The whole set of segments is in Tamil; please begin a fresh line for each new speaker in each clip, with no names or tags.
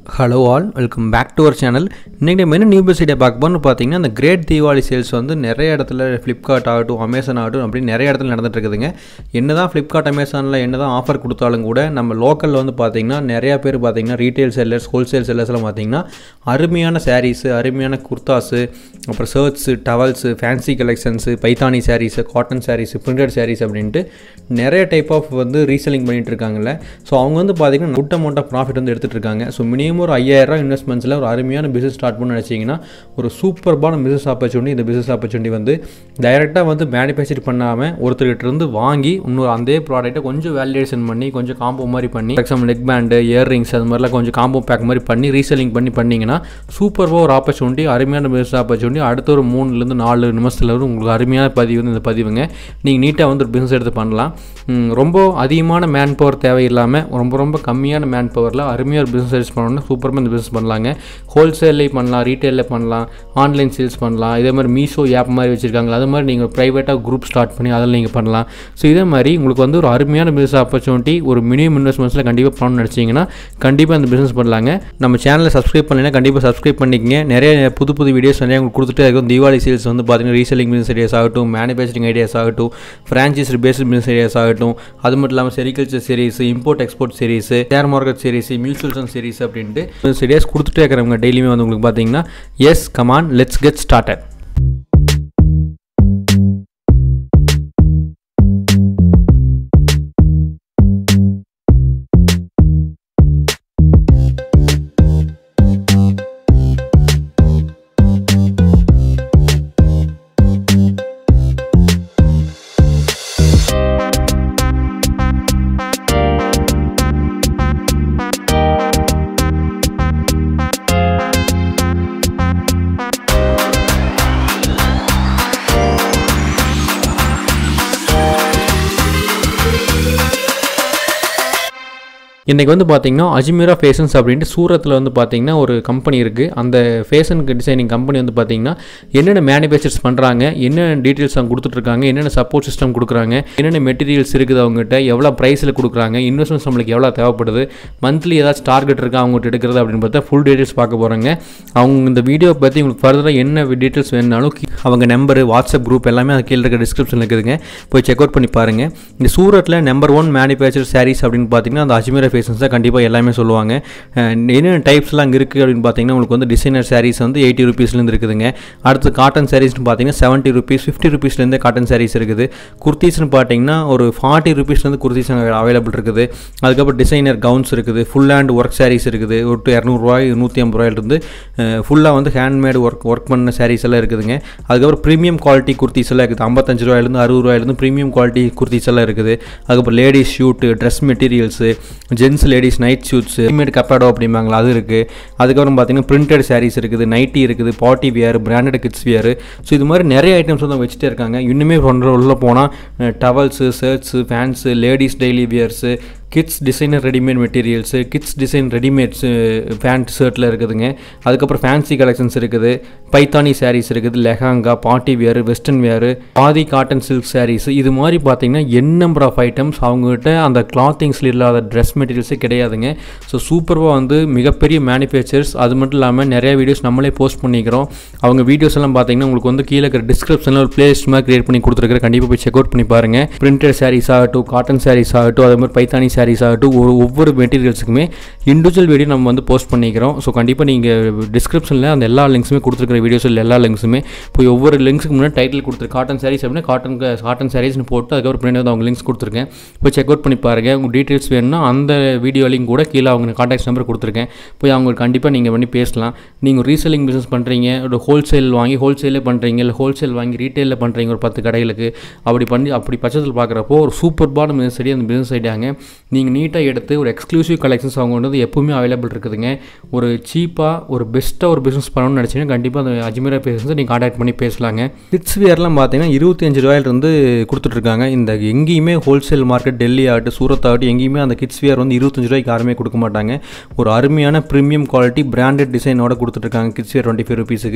hello all welcome back to our channel இன்றைக்கி நம்ம என்ன நியூ பஸ் ஐடியா பார்க்க போகணும்னு பார்த்தீங்கன்னா அந்த கிரேட் தீபாவளி சேல்ஸ் வந்து நிறைய இடத்துல ஃப்ளிப்கார்ட் ஆகட்டும் அமேசான் ஆகட்டும் அப்படின்னு நிறைய இடத்துல நடந்துட்டு இருக்குதுங்க என்ன தான் ஃப்ளிப்கார்ட் அமேசானில் என்ன தான் ஆஃபர் கொடுத்தாலும் கூட நம்ம லோக்கலில் வந்து பார்த்தீங்கன்னா நிறையா பேர் பார்த்தீங்கன்னா ரீட்டைல் செல்லர்ஸ் ஹோல்சேல் செல்லர்ஸ்லாம் பார்த்தீங்கன்னா அருமையான சாரீஸு அருமையான குர்தாஸு அப்புறம் shirts towels fancy collections Paithani saris cotton saris printed saris அப்படின்ட்டு நிறைய டைப் ஆஃப் வந்து ரீசெல்லிங் பண்ணிட்டு இருக்காங்கல்ல ஸோ அவங்க வந்து பார்த்தீங்கன்னா குட் அமௌண்ட் ஆஃப் ப்ராஃபிட் வந்து எடுத்துகிட்டு இருக்காங்க ஸோ மினிமம் ஒரு ஐயாயிரம் இன்வெஸ்ட்மெண்ட்ஸில் ஒரு அருமையான பிஸ்னஸ் ஸ்டார்ட் பண்ண நினச்சிங்கன்னா ஒரு சூப்பர்பான பிஸ்னஸ் ஆப்பர்ச்சுனிட்டி இந்த பிஸ்னஸ் ஆப்பர்ச்சுனிட்டி வந்து டைரெக்டாக வந்து மேனுஃபேக்சர் பண்ணாமல் ஒருத்தர்கிட்ட இருந்து வாங்கி இன்னொரு அதே ப்ராடக்ட்டை கொஞ்சம் வேலிடேஷன் பண்ணி கொஞ்சம் காம்போ மாதிரி பண்ணி for example neck band earrings அது மாதிரிலாம் கொஞ்சம் காம்போ பேக் மாதிரி பண்ணி ரீசெல்லிங் பண்ணி பண்ணிங்கன்னா சூப்பராக ஒரு ஆப்பர்ச்சுனிட்டி அருமையான பிஸ்னஸ் ஆப்பர்ச்சுனிட்டி அடுத்த ஒரு மூணுலேருந்து நாலு நிமிஷத்தில் வந்து உங்களுக்கு அருமையான பதிவு வந்து இந்த பதிவுங்க நீங்கள் நீட்டாக வந்து ஒரு பிஸ்னஸ் எடுத்து பண்ணலாம் ம், ரொம்ப அதிகமான மேன் பவர் தேவையில்லாமல் ரொம்ப ரொம்ப கம்மியான மேன் பவரில் அருமையாக ஒரு பிஸ்னஸ் சர்வீஸ் பண்ணணும்னா சூப்பராக இந்த பிஸ்னஸ் பண்ணலாங்க ஹோல்சேல்லே பண்ணலாம் ரீட்டெயிலில் பண்ணலாம் ஆன்லைன் சேல்ஸ் பண்ணலாம் இதே மாதிரி மீஷோ ஆப் மாதிரி வச்சுருக்காங்க அது மாதிரி நீங்கள் ப்ரைவேட்டாக குரூப் ஸ்டார்ட் பண்ணி அதில் நீங்கள் பண்ணலாம் ஸோ இதே மாதிரி உங்களுக்கு வந்து ஒரு அருமையான பிஸ்னஸ் ஆப்பர்ச்சுனிட்டி ஒரு மினிமம் இன்வெஸ்ட்மெண்ட்ஸில் கண்டிப்பாக பண்ணணும்னு நினச்சிங்கன்னா கண்டிப்பாக இந்த பிஸ்னஸ் பண்ணலாங்க நம்ம சேனலை சப்ஸ்கிரைப் பண்ணலைன்னா கண்டிப்பாக சப்ஸ்கிரைப் பண்ணிக்கங்க நிறைய புது புது வீடியோஸ் நிறைய உங்களுக்கு கொடுத்துட்டே இருக்கும் தீபாவளி சேல்ஸ் வந்து பார்த்தீங்கன்னா ரீசெல்லிங் பிஸ்னஸ் ஐடியாஸ் ஆகட்டும் மேனுஃபேக்சரிங் ஐடியாஸ் ஆகட்டும் ஃப்ரான்ச்சைஸ் பேஸ்ட் பிஸ்னஸ் ஐடியாஸ் ஆகட்டும் அது மட்டும் இல்லாமல் sericulture series import export series share market series mutual fund series அப்படின்ட்டு ஐடியாஸ் கொடுத்துட்டே இருக்கிறவங்க டெய்லியுமே வந்து உங்களுக்கு பார்த்தீங்கன்னா yes come on let's get started இன்றைக்கி வந்து பார்த்தீங்கன்னா அஜ்மீரா ஃபேஷன்ஸ் அப்படின்ட்டு சூரத்தில் வந்து பார்த்தீங்கன்னா ஒரு கம்பெனி இருக்குது அந்த ஃபேஷன் டிசைனிங் கம்பெனி வந்து பார்த்தீங்கன்னா என்னென்ன மேனுஃபேக்சர்ஸ் பண்ணுறாங்க என்னென்ன டீட்டெயில்ஸ் அவங்க கொடுத்துட்ருக்காங்க என்னென்ன சப்போர்ட் சிஸ்டம் கொடுக்குறாங்க என்னென்ன மெட்டீரியல்ஸ் இருக்குது அவங்ககிட்ட எவ்வளோ ப்ரைஸில் கொடுக்குறாங்க இன்வெஸ்ட்மெண்ட்ஸ் நம்மளுக்கு எவ்வளோ தேவைப்படுது மந்த்லி ஏதாச்சும் டார்கெட் இருக்கா அவங்ககிட்ட எடுக்கிறது அப்படின்னு பார்த்தா ஃபுல் டீட்டெயில்ஸ் பார்க்க போகிறாங்க அவங்க இந்த வீடியோ பற்றி உங்களுக்கு ஃபர்தராக என்ன டீட்டெயில்ஸ் வேணுனாலும் கீ- அவங்க நம்பரு வாட்ஸ்அப் குரூப் எல்லாமே அது கீழே இருக்க டிஸ்கிரிப்ஷனில் இருக்குதுங்க போய் செக் அவுட் பண்ணி பாருங்கள் இந்த சூரத்தில் நம்பர் ஒன் மேனுஃபேக்சர் சாரீஸ் அப்படின்னு பார்த்தீங்கன்னா அந்த அஜ்மீரா ஃபேஷன்ஸ் தான் கண்டிப்பாக எல்லாமே சொல்லுவாங்க அஹ் என்னென்ன டைப்ஸ்லாம் அங்கே இருக்குது அப்படின்னு பார்த்தீங்கன்னா உங்களுக்கு வந்து டிசைனர் சாரீஸ் வந்து எயிட்டி ருபீஸ்லேருந்து இருக்குதுங்க அடுத்து காட்டன் சாரீஸ்னு பார்த்தீங்கன்னா செவன்ட்டி ருபீஸ் ஃபிஃப்டி ருபீஸ்லேருந்து காட்டன் சாரீஸ் இருக்குது குர்த்தீஸ்னு பார்த்தீங்கன்னா ஒரு ஃபார்ட்டி ருபீஸ்லேருந்து குர்த்தீஸ் அவைலபிள் இருக்குது அதுக்கப்புறம் டிசைனர் கவுன்ஸ் இருக்குது ஃபுல் ஹேண்ட் ஒர்க் சாரீஸ் இருக்குது ஒரு டு இரநூறுவாய் நூற்றி ஐம்பது ரூபாயிலிருந்து ஃபுல்லாக வந்து ஹேண்ட்மேட் ஒர்க் ஒர்க் பண்ண சாரீஸ் எல்லாம் இருக்குதுங்க அதுக்கப்புறம் ப்ரீமியம் குவாலிட்டி குர்த்திஸ் எல்லாம் இருக்குது ஐம்பத்தஞ்சு ரூபாயிலேருந்து அறுபது ரூபாயிலேருந்து ப்ரீமியம் குவாலிட்டி குர்த்திஸ் எல்லாம் இருக்குது அதுக்கப்புறம் ladies suit dress materials gents ladies night suits readymade கப்பாடோ அப்படிம்பாங்களா அது இருக்குது அதுக்கப்புறம் பார்த்தீங்கன்னா பிரிண்டட் சாரீஸ் இருக்குது நைட்டி இருக்குது party wear branded kids wear so இது மாதிரி நிறைய ஐட்டம்ஸ் வந்து அவங்க வச்சுட்டே இருக்காங்க இன்னுமே ஒன்றரை உள்ள போனால் towels shirts fans ladies daily wears kids designer readymade materials kids design readymades pant ஷர்ட்டில் இருக்குதுங்க அதுக்கப்புறம் ஃபேன்சி கலெக்ஷன்ஸ் இருக்குது பைத்தானி சாரீஸ் இருக்குது lehenga party wear western wear ஆதி காட்டன் சில்க் சாரீஸ் இது மாதிரி பார்த்தீங்கன்னா என் நம்பர் ஆஃப் ஐட்டம்ஸ் அவங்ககிட்ட அந்த கிளாத்திங்ஸில் இல்லாத ட்ரெஸ் மெட்டீரியல்ஸே கிடையாதுங்க ஸோ சூப்பராக வந்து மிகப்பெரிய மேனுஃபேக்சர்ஸ் அது மட்டும் இல்லாமல் நிறைய வீடியோஸ் நம்மளே போஸ்ட் பண்ணிக்கிறோம் அவங்க வீடியோஸ் எல்லாம் பார்த்தீங்கன்னா உங்களுக்கு வந்து கீழே இருக்கிற டிஸ்கிரிப்ஷனில் ஒரு பிளேலிஸ்ட் மாதிரி கிரியேட் பண்ணி கொடுத்துருக்குற கண்டிப்பாக போய் செக் அவுட் பண்ணி பாருங்கள் பிரிண்டட் சாரீஸ் ஆகட்டும் காட்டன் சாரீஸ் ஆகட்டும் அதே மாதிரி பைத்தானி சாரீஸ் ஆகட்டும் ஒரு ஒவ்வொரு மெட்டீரியல்ஸுக்குமே இண்டிவிஜுவல் வீடியோ நம்ம வந்து போஸ்ட் பண்ணிக்கிறோம் ஸோ கண்டிப்பாக நீங்கள் டிஸ்கிரிப்ஷனில் அந்த எல்லா லிங்க்ஸுமே கொடுத்துருக்கிற வீடியோஸில் எல்லா லிங்க்ஸுமே போய் ஒவ்வொரு லிங்க்ஸுக்கு முன்னாடி டைட்டில் கொடுத்துரு காட்டன் சாரீஸ் அப்படின்னா காட்டன் காட்டன் சாரீஸ்னு போட்டு அதுக்கப்புறம் பின்னாடி வந்து அவங்க லிங்க்ஸ் கொடுத்துருக்கேன் போய் செக் அவுட் பண்ணி பாருங்கள் உங்கள் டீட்டெயில்ஸ் வேணும்னா அந்த வீடியோ லிங்க் கூட கீழே அவங்க கான்டாக்ட் நம்பர் கொடுத்துருக்கேன் போய் அவங்களுக்கு கண்டிப்பாக நீங்கள் பண்ணி பேசலாம் நீங்கள் ரீசெல்லிங் பிஸ்னஸ் பண்ணுறீங்க ஒரு ஹோல்சேல் வாங்கி ஹோல்சேலே பண்ணுறீங்க இல்லை ஹோல்சேல் வாங்கி ரீட்டெயிலில் பண்ணுறீங்க ஒரு பத்து கடைகளுக்கு அப்படி பண்ணி அப்படி பட்சத்தில் பார்க்குறப்போ ஒரு சூப்பர்பான பிஸ்னஸ் ஐடியா அந்த பிஸ்னஸ் ஐடியாங்க நீங்கள் நீட்டாக எடுத்து ஒரு எக்ஸ்க்ளூசிவ் கலெக்ஷன்ஸ் அவங்க வந்து எப்பவுமே அவைலபிள் இருக்குதுங்க ஒரு சீப்பாக ஒரு பெஸ்ட்டாக ஒரு பிஸ்னஸ் பண்ணணும்னு நினச்சிங்கன்னா கண்டிப்பாக அந்த அஜ்மீரா பேசுறது நீங்கள் கான்டாக்ட் பண்ணி பேசலாங்க கிட்ஸ் வியர்லாம் பார்த்தீங்கன்னா இருபத்தஞ்சு ரூபாயிலிருந்து கொடுத்துட்ருக்காங்க இந்த எங்கேயுமே ஹோல்சேல் மார்க்கெட் டெல்லி ஆகட்டும் சூரத் ஆகட்டும் எங்கேயுமே அந்த கிட்ஸ் வியர் வந்து இருபத்தஞ்சு ரூபாய்க்கு யாருமே கொடுக்க மாட்டாங்க ஒரு அருமையான ப்ரீமியம் குவாலிட்டி பிராண்டட் டிசைனோட கொடுத்துட்ருக்காங்க கிட்ஸ் வியர் டுவெண்ட்டி ஃபைவ் ருபீஸுக்கு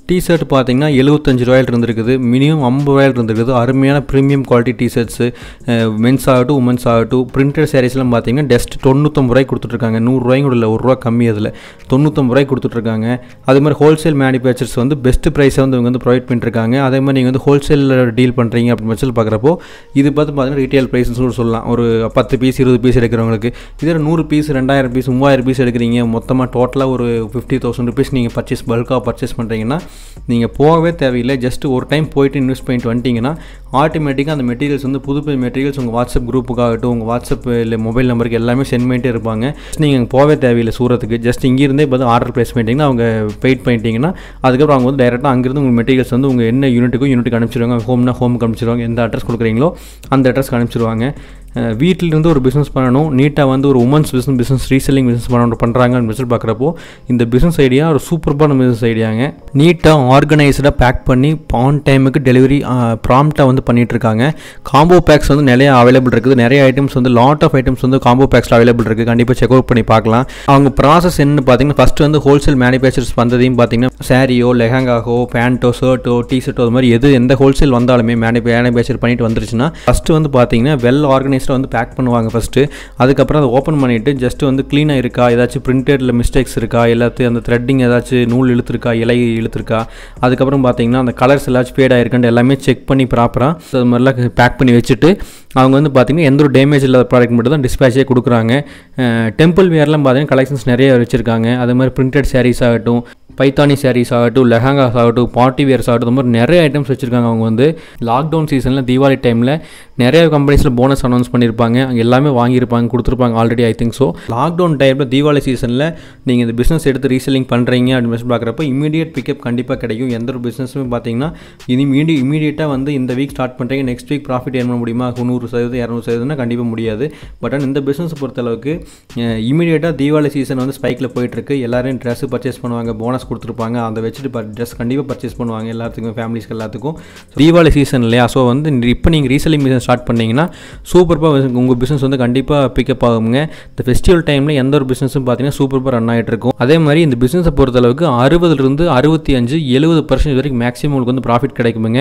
டிஷர்ட் பார்த்தீங்கன்னா எழுபத்தஞ்சு ரூபாயில் இருந்திருக்குது மினிமம் ஐம்பது ரூபாயில் இருந்திருக்குது அருமையான ப்ரீமியம் குவாலிட்டி டிஷர்ட்ஸு மென்ஸ் ஆகட்டும் உமன்ஸ் ஆகட்டும் பிரிண்டட் சாரீஸ்லாம் பார்த்தீங்கன்னா டெஸ்ட் தொண்ணூத்தொம்பது ரூபாய்க்கு கொடுத்துட்ருக்காங்க நூறுரூவாய்க்கு கூட இல்லை ஒரு ரூபா கம்மி அதில் தொண்ணூத்தொம்பது ரூபாய்க்கு கொடுத்துட்ருக்காங்க அதே மாதிரி ஹோல்சேல் மேனுஃபேக்சர்ஸ் வந்து பெஸ்ட் ப்ரைஸை வந்து இவங்க வந்து ப்ரொவைட் பண்ணிட்டுருக்காங்க அதே மாதிரி நீங்கள் வந்து ஹோல்சேலில் டீல் பண்ணுறீங்க அப்படின்னு பட்சத்தில் பார்க்குறப்போ இது பார்த்து பார்த்தீங்கன்னா ரீட்டைல் ப்ரைஸ்னு கூட சொல்லலாம் ஒரு பத்து பீஸ் இருபது பீஸ் எடுக்கிறவங்களுக்கு இதில் நூறு பீஸ் ரெண்டாயிரம் பீஸ் மூவாயிரம் பீஸ் எடுக்கிறீங்க மொத்தமாக டோட்டலாக ஒரு ஃபிஃப்டி தௌசண்ட் ருபீஸ் நீங்கள் பர்ச்சேஸ் பல்காக பர்ச்சேஸ் பண்ணுறீங்கன்னா நீங்கள் போகவே தேவையில்லை ஜஸ்ட் ஒரு டைம் போயிட்டு இன்வெஸ்ட் பண்ணிட்டு வந்துட்டீங்கன்னா ஆட்டோமேட்டிக்காக அந்த மெட்டீரியல்ஸ் வந்து புது புது மெட்டீரியல்ஸ் உங்கள் வாட்ஸ்அப் குரூப்புக்காகட்டும் உங்கள் வாட்ஸ்அப் இல்லை மொபைல் நம்பருக்கு எல்லாமே சென்ட் பண்ணிட்டே இருப்பாங்க நீங்கள் அங்கே போகவே தேவையில்லை சூரத்துக்கு ஜஸ்ட் இங்கேருந்தே இப்போ ஆர்டர் ப்ளேஸ் பண்ணிட்டீங்கன்னா அவங்க வெயிட் பண்ணிட்டீங்கன்னா அதுக்கப்புறம் அவங்க வந்து டேரெக்டாக அங்கேருந்து உங்கள் மெட்டீரியல்ஸ் வந்து உங்கள் என்ன யூனிட்டுக்கும் யூனிட்டுக்கு அனுப்பிச்சிடுவாங்க ஹோம்னா ஹோமுக்கு அனுப்பிச்சிடுவாங்க எந்த அட்ரஸ் கொடுக்குறீங்களோ அந்த அட்ரஸ்க்கு அனுப்பிச்சிடுவாங்க அஹ் வீட்டிலிருந்து ஒரு பிஸ்னஸ் பண்ணணும் நீட்டாக வந்து ஒரு women's business business reselling business பண்ணணும் பண்ணுறாங்க அப்படின்னு பார்க்குறப்போ இந்த பிஸ்னஸ் ஐடியா ஒரு சூப்பர்பான பிஸ்னஸ் ஐடியாங்க நீட்டாக ஆர்கனைஸ்டாக பேக் பண்ணி ஆன் டைமுக்கு டெலிவரி ப்ராம்ப்டாக வந்து பண்ணிட்டு இருக்காங்க காம்போ பேக்ஸ் வந்து நிறைய அவைலபிள் இருக்குது நிறைய ஐட்டம்ஸ் வந்து லாட் ஆஃப் ஐட்டம்ஸ் வந்து காம்போ பேக்ஸில் அவைலபிள் இருக்குது கண்டிப்பாக செக் அவுட் பண்ணி பார்க்கலாம் அவங்க ப்ராசஸ் என்னன்னு பார்த்தீங்கன்னா ஃபஸ்ட்டு வந்து ஹோல்சேல் மேனுஃபேக்சர்ஸ் வந்ததையும் பார்த்தீங்கன்னா சாரியோ லெஹங்காவோ பேண்ட்டோ ஷர்ட்டோ டிஷர்ட்டோ அது மாதிரி எது எந்த ஹோல்சேல் வந்தாலுமே மேனு மேனுஃபேக்சர் பண்ணிட்டு வந்துருச்சுன்னா ஃபஸ்ட்டு வந்து பார்த்தீங்கன்னா வெல் ஆர்கனைஸ்டாக வந்து பேக் பண்ணுவாங்க ஃபஸ்ட்டு அதுக்கப்புறம் அதை ஓப்பன் பண்ணிவிட்டு ஜஸ்ட் வந்து க்ளீனாக இருக்கா ஏதாச்சும் பிரிண்டடில் மிஸ்டேக்ஸ் இருக்கா எல்லாத்தையும் அந்த த்ரெட்டிங் ஏதாச்சும் நூல் இழுத்துருக்கா இலை இழுத்துருக்கா அதுக்கப்புறம் பார்த்தீங்கன்னா அந்த கலர்ஸ் ஏதாச்சும் ஃபேட் ஆயிருக்கான்னு எல்லாமே செக் பண்ணி ப்ராப்பராக அது மாதிரிலாம் பேக் பண்ணி வச்சுட்டு அவங்க வந்து பார்த்திங்கன்னா எந்த ஒரு டேமேஜ் இல்லாத ப்ராடக்ட் மட்டும் தான் டிஸ்பேச்சே கொடுக்குறாங்க டெம்பிள் வேர்லாம் பார்த்தீங்கன்னா கலெக்ஷன்ஸ் நிறைய வச்சுருக்காங்க அது மாதிரி பிரிண்டட் சாரீஸ் ஆகட்டும் பைத்தானி சாரீஸ் ஆகட்டும் லெஹங்காஸ் ஆகட்டும் பார்ட்டி வேர்ஸ் ஆகட்டும் இந்த மாதிரி நிறைய ஐட்டம்ஸ் வச்சுருக்காங்க அவங்க வந்து லாக்டவுன் சீசனில் தீபாவளி டைமில் நிறைய கம்பெனிஸில் போனஸ் அனௌன்ஸ் பண்ணியிருப்பாங்க அங்கே எல்லாமே வாங்கியிருப்பாங்க கொடுத்துருப்பாங்க already I think so lockdown டைமில் தீபாவளி சீசனில் நீங்கள் இந்த பிஸ்னஸ் எடுத்து ரீசெல்லிங் பண்ணுறீங்க அப்படின்னு பார்க்குறப்ப இமீடியட் பிக்கப் கண்டிப்பாக கிடைக்கும் எந்த ஒரு பிஸ்னஸுமே பார்த்தீங்கன்னா இனி மீடி இமீடியட்டாக வந்து இந்த வீக் ஸ்டார்ட் பண்ணுறீங்க நெக்ஸ்ட் வீக் ப்ராஃபிட் ஏன் பண்ண முடியுமா நூறு சதவீதம் இரநூறு சதவீதம்னா கண்டிப்பாக முடியாது பட் ஆனால் இந்த பிஸ்னஸ் பொறுத்தளவுக்கு இமீடியட்டாக தீபாவளி சீசன் வந்து ஸ்பைக்கில் போயிட்டுருக்கு எல்லாரும் ட்ரெஸ் பர்ச்சேஸ் பண்ணுவாங்க போனஸ் கொடுத்துருப்பாங்க அதை வச்சுட்டு ட்ரெஸ் கண்டிப்பாக பர்ச்சேஸ் பண்ணுவாங்க எல்லாத்துக்கும் ஃபேமிலிஸ்க்கு எல்லாத்துக்கும் தீபாவளி சீசன் இல்லையா ஸோ வந்து இப்போ நீங்கள் ரீசெல்லிங் பிஸ்னஸ் ஸ்டார்ட் பண்ணீங்கன்னா சூப்பராக உங்கள் பிஸ்னஸ் வந்து கண்டிப்பாக பிக்கப் ஆகுங்க இந்த ஃபெஸ்டிவல் டைமில் எந்த ஒரு பிஸ்னஸும் பார்த்தீங்கன்னா சூப்பராக ரன் ஆகிட்டு இருக்கும் அதே மாதிரி இந்த பிஸ்னஸை பொறுத்தளவுக்கு அறுபதுலேருந்து அறுபத்தி அஞ்சு எழுபது பர்சன்ட் வரைக்கும் மேக்ஸிமம் உங்களுக்கு வந்து ப்ராஃபிட் கிடைக்குமுங்க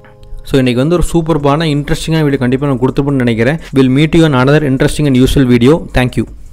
ஸோ இன்றைக்கி வந்து ஒரு சூப்பர்பான இன்ட்ரெஸ்டிங்கான வீடியோ கண்டிப்பாக நான் கொடுத்துருப்பேன்னு நினைக்கிறேன் will meet you in another interesting and useful video thank you